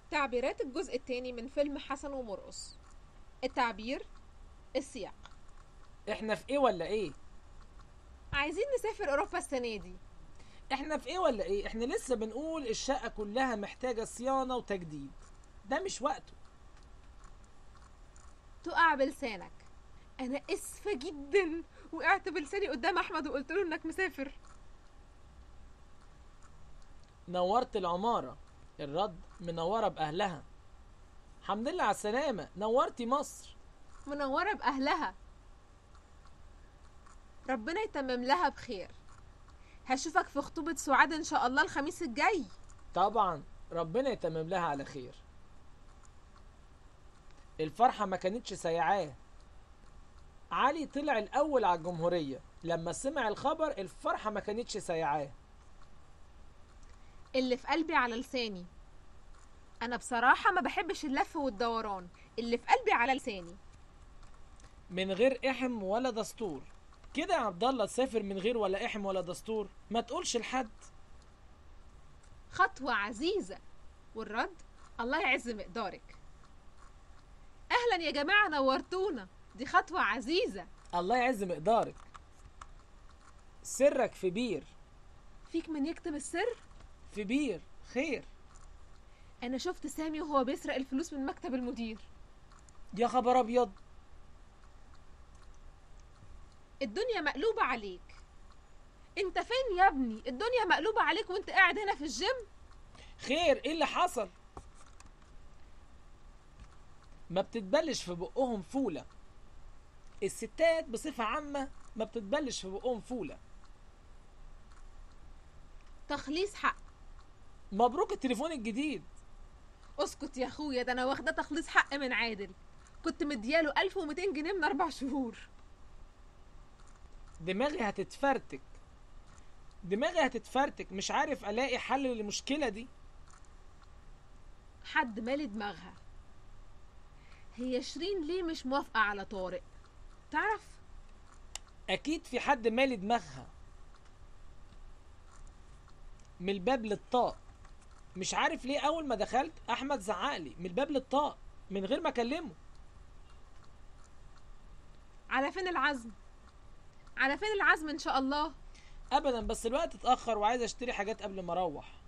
تعبيرات الجزء الثاني من فيلم حسن ومرقص التعبير السياق احنا في ايه ولا ايه عايزين نسافر اوروبا السنه دي احنا في ايه ولا ايه احنا لسه بنقول الشقة كلها محتاجة صيانة وتجديد ده مش وقته تقع بلسانك انا اسفه جدا وقعت بلساني قدام احمد وقلت له انك مسافر نورت العمارة الرد منورة بأهلها الحمد لله على السلامة نورتي مصر منوره باهلها ربنا يتمم لها بخير هشوفك في خطوبه سعاد ان شاء الله الخميس الجاي طبعا ربنا يتمم لها على خير الفرحة ما كانتش سيعاه علي طلع الأول على الجمهورية لما سمع الخبر الفرحة ما كانتش سيعاه اللي في قلبي على لساني انا بصراحه ما بحبش اللف والدوران اللي في قلبي على لساني من غير إحم ولا دستور كده يا عبد الله تسافر من غير ولا إحم ولا دستور ما تقولش لحد خطوه عزيزه والرد الله يعز مقدارك اهلا يا جماعه نورتونا دي خطوه عزيزه الله يعز مقدارك سرك في بير فيك من يكتب السر في بير خير انا شفت سامي وهو بيسرق الفلوس من مكتب المدير يا خبر أبيض الدنيا مقلوبة عليك انت فين يا ابني الدنيا مقلوبة عليك وانت قاعد هنا في الجيم خير ايه اللي حصل ما بتتبلش في بقهم فولة الستات بصفة عامة ما بتتبلش في بقهم فولة تخليص حق مبروك التليفون الجديد اسكت يا اخويا ده انا واخده تخليص حق من عادل كنت مدياله 1200 جنيه من اربع شهور دماغي هتتفرتك دماغي هتتفرتك مش عارف الاقي حل للمشكلة دي حد مالي دماغها هي شيرين ليه مش موافقة على طارق تعرف اكيد في حد مالي دماغها من الباب للطاق مش عارف ليه اول ما دخلت احمد زعقلي من الباب للطاق من غير ما اكلمه على فين العزم على فين العزم ان شاء الله ابدا بس الوقت اتاخر وعايز اشتري حاجات قبل ما اروح